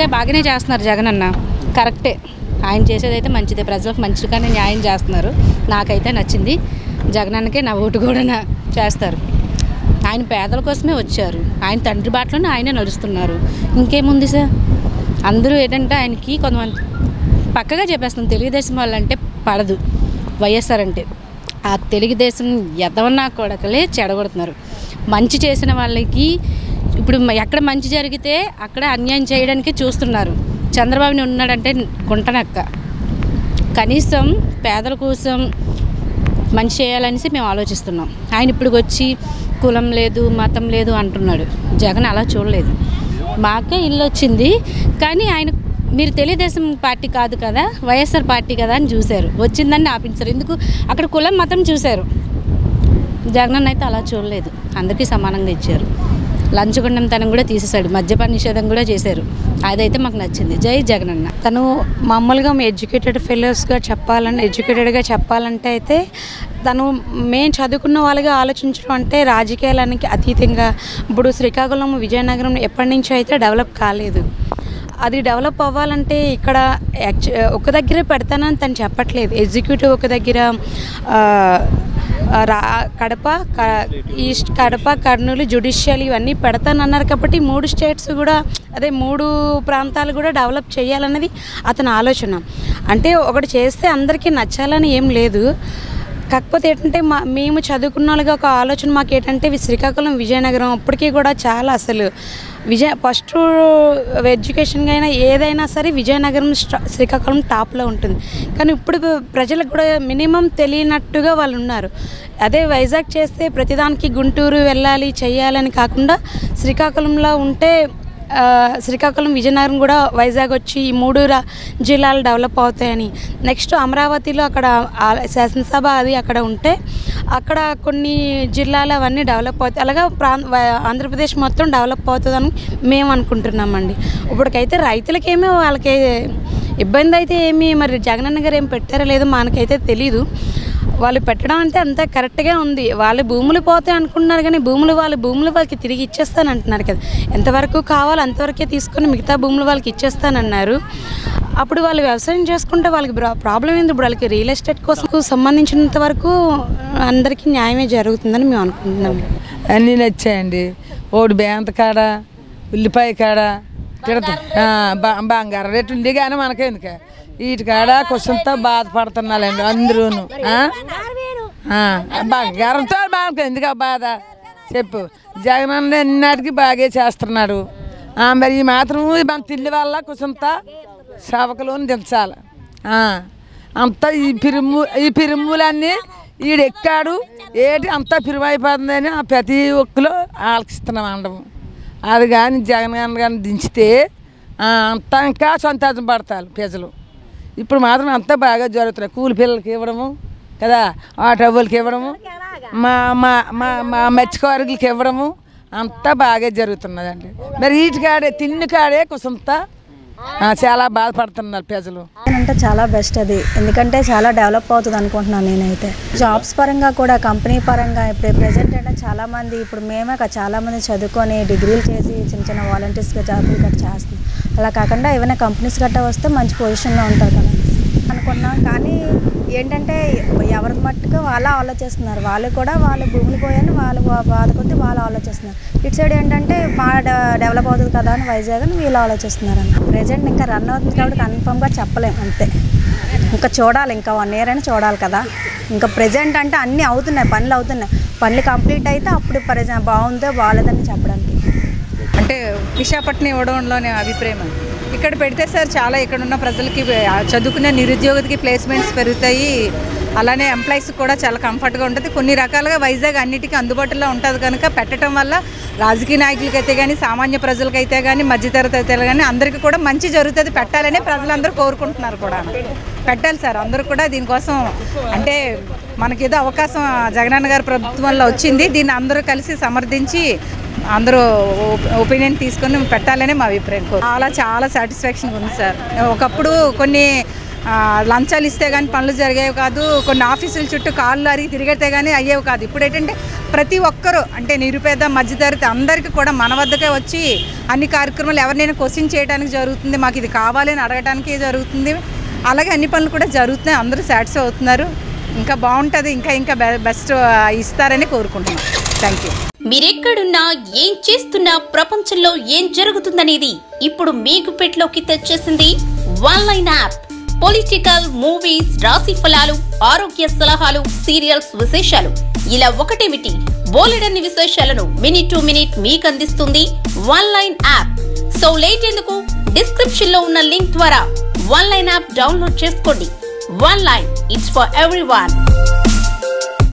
బాగానే చేస్తున్నారు జగన్ అన్న కరెక్టే ఆయన చేసేదైతే మంచిదే ప్రజలకు మంచిగానే న్యాయం చేస్తున్నారు నాకైతే నచ్చింది జగన్ అన్నకే నా ఓటు కూడా నా- చేస్తారు ఆయన పేదల కోసమే వచ్చారు ఆయన తండ్రి బాటలోనే ఆయనే నడుస్తున్నారు ఇంకేముంది సార్ అందరూ ఏంటంటే ఆయనకి కొంతమంది పక్కగా చెప్పేస్తాం తెలుగుదేశం వాళ్ళంటే పడదు వైఎస్ఆర్ అంటే ఆ తెలుగుదేశం ఎదవన్నా కొడకలే చెడగొడుతున్నారు మంచి చేసిన వాళ్ళకి ఇప్పుడు మ- ఎక్కడ మంచి జరిగితే అక్కడ అన్యాయం చేయడానికి చూస్తున్నారు చంద్రబాబుని ఉన్నాడంటే గుంటనక్క కనీసం పేదల కోసం మంచి చేయాలనేసి మేము ఆలోచిస్తున్నాం ఆయన ఇప్పుడు వచ్చి కులం లేదు మతం లేదు అంటున్నాడు జగన్ అలా చూడలేదు మాకే ఇల్లు వచ్చింది కానీ ఆయన మీరు తెలుగుదేశం పార్టీ కాదు కదా వైఎస్ఆర్ పార్టీ కదా అని చూశారు వచ్చిందని ఆపించారు ఎందుకు అక్కడ కులం మతం చూశారు జగనన్న అయితే అలా చూడలేదు అందరికీ సమానంగా ఇచ్చారు లంచగొండంతనం కూడా తీసేశాడు మద్యపాన నిషేధం కూడా చేశారు అదైతే మాకు నచ్చింది జై జగనన్న తను మామూలుగా ఎడ్యుకేటెడ్ ఫెలోస్గా చెప్పాలని ఎడ్యుకేటెడ్గా చెప్పాలంటే అయితే తను మేము చదువుకున్న వాళ్ళగా ఆలోచించడం అంటే రాజకీయాలనికి అతీతంగా ఇప్పుడు శ్రీకాకుళం విజయనగరం ఎప్పటి నుంచో అయితే డెవలప్ కాలేదు అది డెవలప్ అవ్వాలంటే ఇక్కడ యాక్చు ఒక దగ్గరే పెడతానని తను చెప్పట్లేదు ఎగ్జిక్యూటివ్ ఒక దగ్గర ఆ, ఆ, రా కడప క- ఈస్ట్ కడప కర్నూలు జుడిషియల్ ఇవన్నీ పెడతానన్నారు కాబట్టి ఈ మూడు స్టేట్స్ కూడా అదే మూడు ప్రాంతాలు కూడా డెవలప్ చేయాలన్నది అతని ఆలోచన అంటే ఒకటి చేస్తే అందరికీ నచ్చాలని ఏం లేదు కాకపోతే ఏంటంటే మా మేము చదువుకున్న వాళ్ళగా ఒక ఆలోచన మాకు ఏంటంటే వి- శ్రీకాకుళం విజయనగరం అప్పటికీ కూడా చాలా అసలు విజయ ఫస్ట్ ఎడ్యుకేషన్గా అయినా ఏదైనా సరే విజయనగరం స్ట- శ్రీకాకుళం టాప్లో ఉంటుంది కానీ ఇప్పుడు ప్రజలకు కూడా మినిమం తెలియనట్టుగా వాళ్ళు ఉన్నారు అదే వైజాగ్ చేస్తే ప్రతిదానికి గుంటూరు వెళ్ళాలి చెయ్యాలని కాకుండా శ్రీకాకుళంలో ఉంటే ఆ, శ్రీకాకుళం విజయనగరం కూడా వైజాగ్ వచ్చి ఈ మూడు రా జిల్లాలు డెవలప్ అవుతాయని నెక్స్ట్ అమరావతిలో అక్కడ ఆ శాసనసభ అది అక్కడ ఉంటే అక్కడ కొన్ని జిల్లాలు అవన్నీ డెవలప్ అవుతాయి అలాగా ప్రాం వా- ఆంధ్రప్రదేశ్ మొత్తం డెవలప్ అవుతుందని మేము అనుకుంటున్నామండి ఇప్పటికైతే రైతులకేమీ వాళ్ళకి ఇబ్బంది అయితే ఏమీ మరి జగనన్న గారు ఏం పెట్టారో లేదో మనకైతే తెలీదు వాళ్ళు పెట్టడం అంటే అంతా కరెక్ట్గా ఉంది వాళ్ళ భూములు పోతాయి అనుకుంటున్నారు కానీ భూములు వాళ్ళ భూములు వాళ్ళకి తిరిగి ఇచ్చేస్తాను అంటున్నారు కదా ఎంతవరకు కావాలో అంతవరకే తీసుకొని మిగతా భూములు వాళ్ళకి ఇచ్చేస్తానన్నారు అప్పుడు వాళ్ళు వ్యవసాయం చేసుకుంటే వాళ్ళకి ప్రా- ప్రాబ్లం ఏంది ఇప్పుడు వాళ్ళకి రియల్ ఎస్టేట్ కోసం సంబంధించినంత వరకు అందరికీ న్యాయమే జరుగుతుందని మేము అనుకుంటున్నాం అన్నీ నచ్చాయండి ఓడి బేంత కాడ ఉల్లిపాయ కాడ తిడతా ఆ, బ- బంగారం రేటు ఉంది కానీ మనకెందుకు వీటి కాడ కొంచెంతో బాధపడుతున్నారండి అందరూను ఆ? ఆ, బంగారంతో మనకు ఎందుకు ఆ బాధ చెప్పు జగన్ అన్న ఎన్నాటికి బాగా చేస్తున్నాడు ఆ, మరి ఈ మాత్రం మన తిల్లి వల్ల కొంచెంత సవకలోని దించాలి ఆ, అంతా ఈ పిరుము ఈ పిరుములన్నీ ఈడెక్కాడు ఏటి అంతా పిరుమైపోతుందని ఆ ప్రతి ఒక్కరు ఆలకిస్తున్నాం అండము అది కానీ జగన్ గారిని కానీ దించితే ఆ, అంతా ఇంకా సంతోషం పడతారు ప్రజలు ఇప్పుడు మాత్రం అంతా బాగా జరుగుతున్నాయి కూలి పిల్లలకి ఇవ్వడము కదా ఆటో వాళ్ళకి ఇవ్వడము మా మా మా మా మత్స్యకారులకి ఇవ్వడము అంతా బాగా జరుగుతున్నదండి మరి వీటి కాడే తిండి కాడే కొంత చాలా బాధపడుతున్నారు ప్రజలు అంటే చాలా బెస్ట్ అది ఎందుకంటే చాలా డెవలప్ అవుతుంది అనుకుంటున్నాను నేనైతే జాబ్స్ పరంగా కూడా కంపెనీ పరంగా ఇప్పుడు ప్రెసెంట్ అంటే చాలా మంది ఇప్పుడు మేమే కాదు, చాలా మంది చదువుకొని డిగ్రీలు చేసి చిన్న చిన్న వాలంటీర్స్గా జాబులు గట్రా చేస్తుంది అలా కాకుండా ఏమైనా కంపెనీస్ గట్రా వస్తే మంచి పొజిషన్లో ఉంటారు కదా అనుకున్నాం కానీ ఏంటంటే ఎవరి మట్టుకు వాళ్ళే ఆలోచిస్తున్నారు వాళ్ళు కూడా వాళ్ళ భూములు పోయని వాళ్ళు బా- బాధ కొద్ది వాళ్ళు ఆలోచిస్తున్నారు ఇటు సైడ్ ఏంటంటే బాగా డె- డెవలప్ అవుతుంది కదా అని వైజాగ్ అని వీళ్ళు ఆలోచిస్తున్నారు అన్న ప్రజెంట్ ఇంకా రన్ అవుతుంది కాబట్టి కన్ఫర్మ్గా చెప్పలేం అంతే ఇంకా చూడాలి ఇంకా వన్ ఇయర్ అయినా చూడాలి కదా ఇంకా ప్రజెంట్ అంటే అన్నీ అవుతున్నాయి పనులు అవుతున్నాయి పనులు కంప్లీట్ అయితే అప్పుడు ప్రజెంట్ బాగుందో బాగాలేదని చెప్పడానికి అంటే విశాఖపట్నం ఇవ్వడంలోనే అభిప్రాయం అది. ఇక్కడ పెడితే సార్ చాలా ఇక్కడ ఉన్న ప్రజలకి ఆ, చదువుకునే నిరుద్యోగికి ప్లేస్మెంట్స్ పెరుగుతాయి అలానే ఎంప్లాయీస్ కూడా చాలా కంఫర్ట్గా ఉంటుంది కొన్ని రకాలుగా వైజాగ్ అన్నిటికీ అందుబాటులో ఉంటుంది కనుక పెట్టడం వల్ల రాజకీయ నాయకులకైతే కానీ సామాన్య ప్రజలకైతే కానీ మధ్యతరగతి అయితే కానీ అందరికీ కూడా మంచి జరుగుతుంది పెట్టాలని ప్రజలందరూ కోరుకుంటున్నారు కూడా పెట్టాలి సార్ అందరూ కూడా దీనికోసం అంటే మనకేదో అవకాశం జగనన్న గారి ప్రభుత్వంలో వచ్చింది దీన్ని అందరూ కలిసి సమర్థించి అందరూ ఒపీనియన్ తీసుకొని పెట్టాలని మా అభిప్రాయం కోరు చాలా చాలా సాటిస్ఫాక్షన్ ఉంది సార్ ఒకప్పుడు కొన్ని ఆ, లంచాలు ఇస్తే కానీ పనులు జరిగేవి కాదు కొన్ని ఆఫీసుల చుట్టూ కాళ్ళు అరిగి తిరిగితే కానీ అయ్యేవి కాదు ఇప్పుడు ఏంటంటే ప్రతి ఒక్కరూ అంటే నిరుపేద మధ్యతరగతి అందరికీ కూడా మన వద్దకే వచ్చి అన్ని కార్యక్రమాలు ఎవరినైనా క్వశ్చన్ చేయడానికి జరుగుతుంది మాకు ఇది కావాలని అడగడానికి జరుగుతుంది అలాగే అన్ని పనులు కూడా జరుగుతున్నాయి అందరూ సాటిస్ఫై అవుతున్నారు ఇంకా బాగుంటుంది ఇంకా ఇంకా బెస్ట్ ఇస్తారని కోరుకుంటున్నాం థ్యాంక్ యూ మీరెక్కడున్నా ఏం చేస్తున్నా ప్రపంచంలో ఏం జరుగుతుందనేది ఇప్పుడు మీ గుప్పెట్లోకి తెచ్చేసింది one line app political movies రాశి ఫలాలు ఆరోగ్య సలహాలు సీరియల్స్ విశేషాలు ఇలా ఒకటేమిటి బోలెడన్ని విశేషాలను మినిట్ టు మినిట్ మీకు అందిస్తుంది one line app so late ఎందుకు డిస్క్రిప్షన్ లో ఉన్న లింక్ ద్వారా వన్ లైన్ యాప్ డౌన్లోడ్ చేసుకోండి one line it's for every